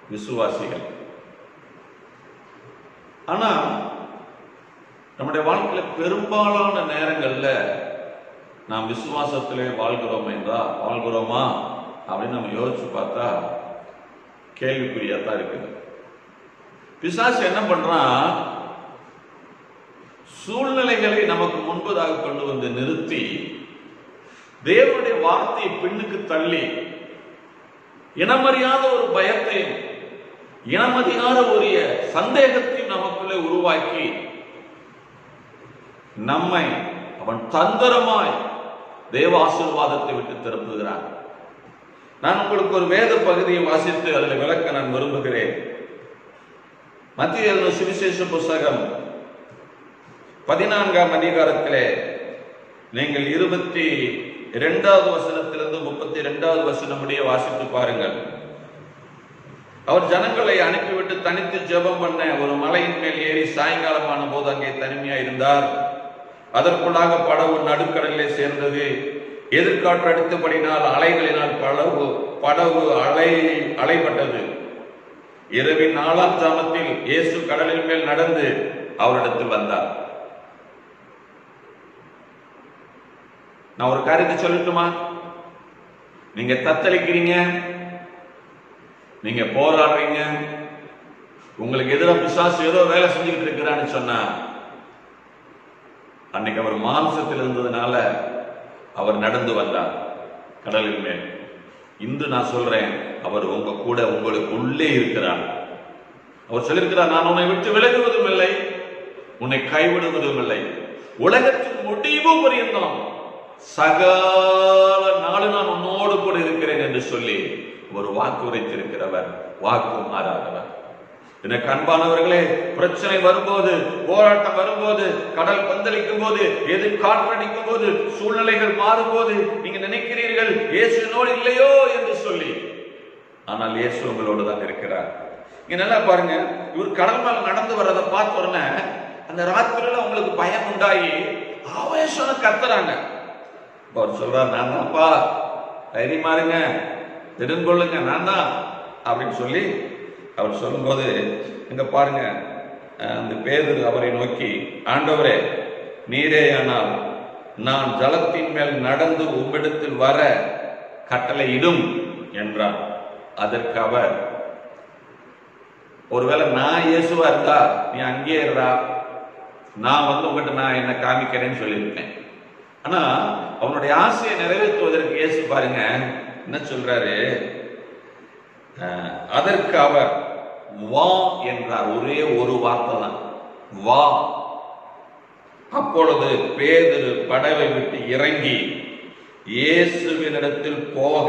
விசுவாசிகள் ஆனா நம்முடைய வாழ்க்கையில பெரும்பாலான நேரங்கள்ல நாம் விசுவாசத்திலே வாழ்கிறோம் என்றா வாழ்கிறோமா அப்படின்னு நம்ம யோசிச்சு பார்த்தா கேள்விக்குறியா தான் இருக்குது பிசாசு என்ன பண்றான் சூழ்நிலைகளை நமக்கு முன்பதாக கொண்டு வந்து நிறுத்தி தேவனுடைய வார்த்தையை பின்னுக்கு தள்ளி இனமறியாத ஒரு பயத்தையும் இனமறியாத ஒரு சந்தேகத்தையும் நமக்குள்ளே உருவாக்கி நம்மை அவன் தந்திரமாய் தேவ ஆசீர்வாதத்தை விட்டு திருப்புகிறான் நான் உங்களுக்கு ஒரு வேத பகுதியை வாசித்து அதில் விளக்க நான் விரும்புகிறேன் மத்திய எழுதின சுவிசேஷ புஸ்தகம் பதினான்காம் அதிகாரத்திலே நீங்கள் இருபத்தி இரண்டாவது வசனத்திலிருந்து முப்பத்தி இரண்டாவது வசனம் முடிய வாசித்து பாருங்கள் அவர் ஜனங்களை அனுப்பிவிட்டு தனித்து ஜெபம் பண்ண ஒரு மலையின் மேல் ஏறி சாயங்காலமான போது அங்கே தனிமையா இருந்தார் அதற்குள்ளாக படகு நடுக்கடலிலே சேர்ந்தது எதிர்காற்று அடித்தபடினால் அலைகளினால் படகு படகு அலை அலைப்பட்டது இரவின் நாலாம் ஜாமத்தில் இயேசு கடலின் மேல் நடந்து அவரிடத்தில் வந்தார் நான் ஒரு காரியத்தை சொல்லட்டுமா நீங்க தத்தளிக்கிறீங்க நீங்க போராடுறீங்க உங்களுக்கு எதிராக பிசாசு ஏதோ வேலை செஞ்சுக்கிட்டு இருக்கிறான்னு சொன்னா அன்னைக்கு அவர் மாம்சத்தில் இருந்ததுனால அவர் நடந்து வந்தார் கடலின் மேல் இன்று நான் சொல்றேன் அவர் உங்க கூட உங்களுக்கு உள்ளே இருக்கிறார் அவர் சொல்லியிருக்கிறார் நான் உன்னை விட்டு விலகுவதும் இல்லை உன்னை கைவிடுவதும் இல்லை உலகத்தின் முடிவு பரியந்தம் சகல நாடு நான் உன்னோடு கூட இருக்கிறேன் என்று சொல்லி ஒரு வாக்கு உரைத்திருக்கிறவர் வாக்கு மாறாதவர் எனக்கு அன்பானவர்களே பிரச்சனை வரும்போது போராட்டம் வரும்போது கடல் பந்தளிக்கும் போது எது காற்றடிக்கும் போது சூழ்நிலைகள் மாறும்போது நீங்க நினைக்கிறீர்கள் இயேசு என்னோடு இல்லையோ என்று சொல்லி ஆனால் இயேசு உங்களோடு தான் இருக்கிறார் இங்க நல்லா பாருங்க இவர் கடல் மேல நடந்து வர்றதை பார்த்த உடனே அந்த ராத்திரியில உங்களுக்கு பயம் உண்டாகி ஆவேசம் கத்துறாங்க இப்ப அவர் சொல்றார் நான் தான்ப்பா தைரியமா இருங்க திடன்கொள்ளுங்க நான் தான் அப்படின்னு சொல்லி அவர் சொல்லும்போது இங்க பாருங்க அஹ், அந்த பேதர் அவரை நோக்கி ஆண்டவரே நீரேயானால் நான் ஜலத்தின் மேல் நடந்து உம்மிடத்தில் வர கட்டளையிடும் என்றார் அதற்கு அவர் ஒருவேளை நான் இயேசுவா இருந்தா நீ அங்கேயே இருடா நான் வந்து உங்ககிட்ட நான் என்ன காமிக்கிறேன்னு சொல்லியிருப்பேன் ஆனா அவனுடைய ஆசையை நிறைவேற்றுவதற்கு இயேசு பாருங்க என்ன சொல்றாரு அஹ், அதற்கு அவர் வா என்றார் ஒரே ஒரு வார்த்தை தான் வா அப்பொழுது பேதுரு படவை விட்டு இறங்கி இயேசுவினிடத்தில் போக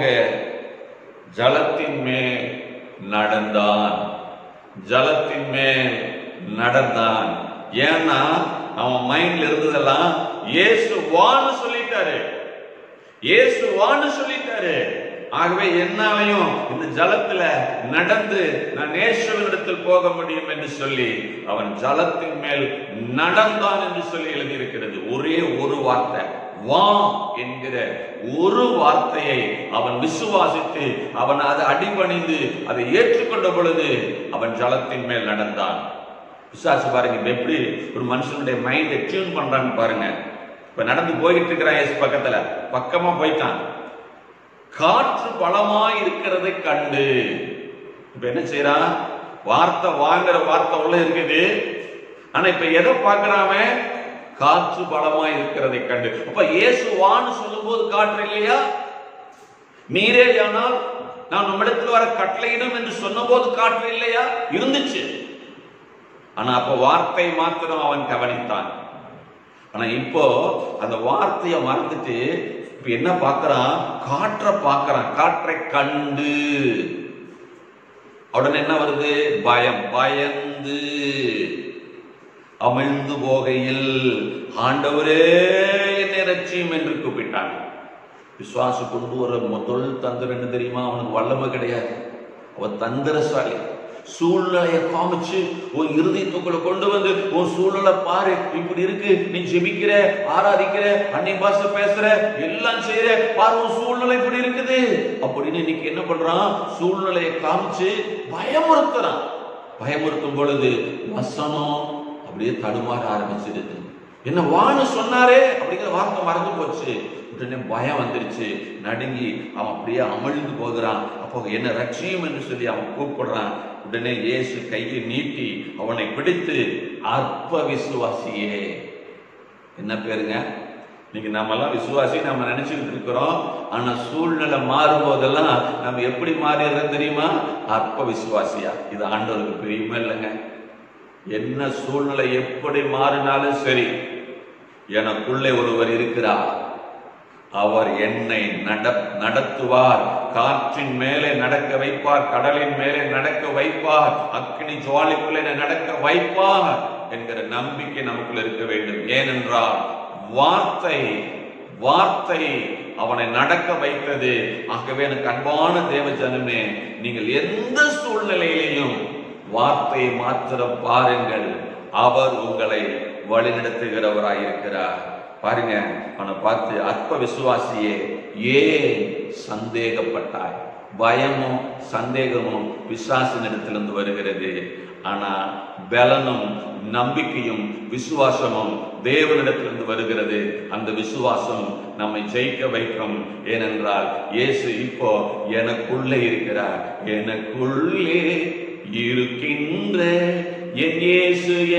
ஜலத்தின் மேல் நடந்தான் ஜலத்தின் மேல் நடந்தான் ஏன்னா அவன் மைண்ட்ல இருந்ததெல்லாம் இயேசு வான்னு சொல்லிட்டாரு இயேசு வான்னு சொல்லிட்டாரு ஆகவே என்னாலையும் இந்த ஜலத்துல நடந்து நான் இயேசுவினிடத்தில் போக முடியும் என்று சொல்லி அவன் ஜலத்தின் மேல் நடந்தான் என்று சொல்லி எழுதியிருக்கிறது ஒரே ஒரு வார்த்தை வா என்கிற ஒரு வார்த்தையை அவன் விசுவாசித்து அவன் அதை அடிபணிந்து அதை ஏற்றுக்கொண்ட பொழுது அவன் ஜலத்தின் மேல் நடந்தான் விசுவாசி பாருங்க இப்ப எப்படி ஒரு மனுஷனுடைய மைண்டை டியூன் பண்றான்னு பாருங்க இப்ப நடந்து போயிட்டு இருக்கிறான் இயேசு பக்கத்துல பக்கமா போயிட்டான் காற்று பலமாய் இருக்கிறதை கண்டு இப்ப என்ன செய்யறான் வார்த்தை வாங்குற வார்த்தை உள்ள இருக்குது ஆனா இப்ப எதை பார்க்கறாம காற்று பலமாய் இருக்கிறதை கண்டு அப்ப இயேசு வான்னு சொல்லும்போது காற்று இல்லையா நீரே ஆனால் நான் நம்மிடத்தில் வர கட்டளையிடும் என்று சொன்னபோது காற்று இல்லையா இருந்துச்சு ஆனா அப்ப வார்த்தை மாத்திரம் அவன் கவனித்தான் ஆனா இப்போ அந்த வார்த்தையை மறந்துட்டு இப்ப என்ன பார்க்கறான் காற்றை பார்க்கறான் காற்றை கண்டு உடனே என்ன வருது பயம் பயந்து அமிழ்ந்து போகையில் ஆண்டவரே என்னை ரட்சியும் என்று கூப்பிட்டான் விசுவாசம் கொண்டு வர முதல் தந்திரம் என்ன தெரியுமா அவனுக்கு வல்லமை கிடையாது அவன் தந்திரசாலி சூழ்நிலையை காமிச்சு உன் இருதயத்துக்குள்ள கொண்டு வந்து உன் சூழ்நிலை பாரு இப்படி இருக்கு நீ ஜெபிக்கிற ஆராதிக்கிற அன்னை பாஷை பேசுற எல்லாம் செய்யற பாரு உன் சூழ்நிலை இப்படி இருக்குது அப்படின்னு இன்னைக்கு என்ன பண்றான் சூழ்நிலையை காமிச்சு பயமுறுத்துறான் பயமுறுத்தும் பொழுது வசனம் அப்படியே தடுமாற ஆரம்பிச்சிடுது என்ன வான்னு சொன்னாரே அப்படிங்கிற வார்த்தை மறந்து போச்சு உடனே பயம் வந்துருச்சு நடுங்கி அவன் அப்படியே அமிழ்ந்து போகிறான் அப்போ என்ன ரட்சியம் என்று சொல்லி அவன் கூப்பிடுறான் உடனே இயேசு கையை நீட்டி அவனை பிடித்து அற்ப விசுவாசியே என்ன பேருங்க நீங்க நம்ம எல்லாம் விசுவாசி நம்ம நினைச்சுக்கிட்டு இருக்கிறோம் ஆனா சூழ்நிலை மாறும் போதெல்லாம் நம்ம எப்படி மாறிடுறோம் தெரியுமா அற்ப விசுவாசியா இது ஆண்டவருக்கு பிரியமே இல்லைங்க என்ன சூழ்நிலை எப்படி மாறினாலும் சரி எனக்குள்ளே ஒருவர் இருக்கிறார் அவர் என்னை நட நடத்துவார் காற்றின் மேலே நடக்க வைப்பார் கடலின் மேலே நடக்க வைப்பார் அக்னி ஜுவாலிக்குள்ளே என்னை நடக்க வைப்பார் என்கிற நம்பிக்கை நமக்குள்ள இருக்க வேண்டும் ஏனென்றால் வார்த்தை வார்த்தை அவனை நடக்க வைத்தது ஆகவே எனக்கு அன்பான தேவ ஜனமே நீங்கள் எந்த சூழ்நிலையிலையும் வார்த்தையை மாத்திரம் பாருங்கள் அவர் உங்களை வழிநடத்துகிறவராயிருக்கிறார் பாருங்க அவனை பார்த்து அற்ப விசுவாசியே ஏன் சந்தேகப்பட்டாய் பயமும் சந்தேகமும் விசுவாசினிடத்திலிருந்து வருகிறது ஆனா பலனும் நம்பிக்கையும் விசுவாசமும் தேவனிடத்திலிருந்து வருகிறது அந்த விசுவாசம் நம்மை ஜெயிக்க வைக்கும் ஏனென்றால் இயேசு இப்போ எனக்குள்ளே இருக்கிறார் எனக்குள்ளே இருக்கின்ற என் இயேசு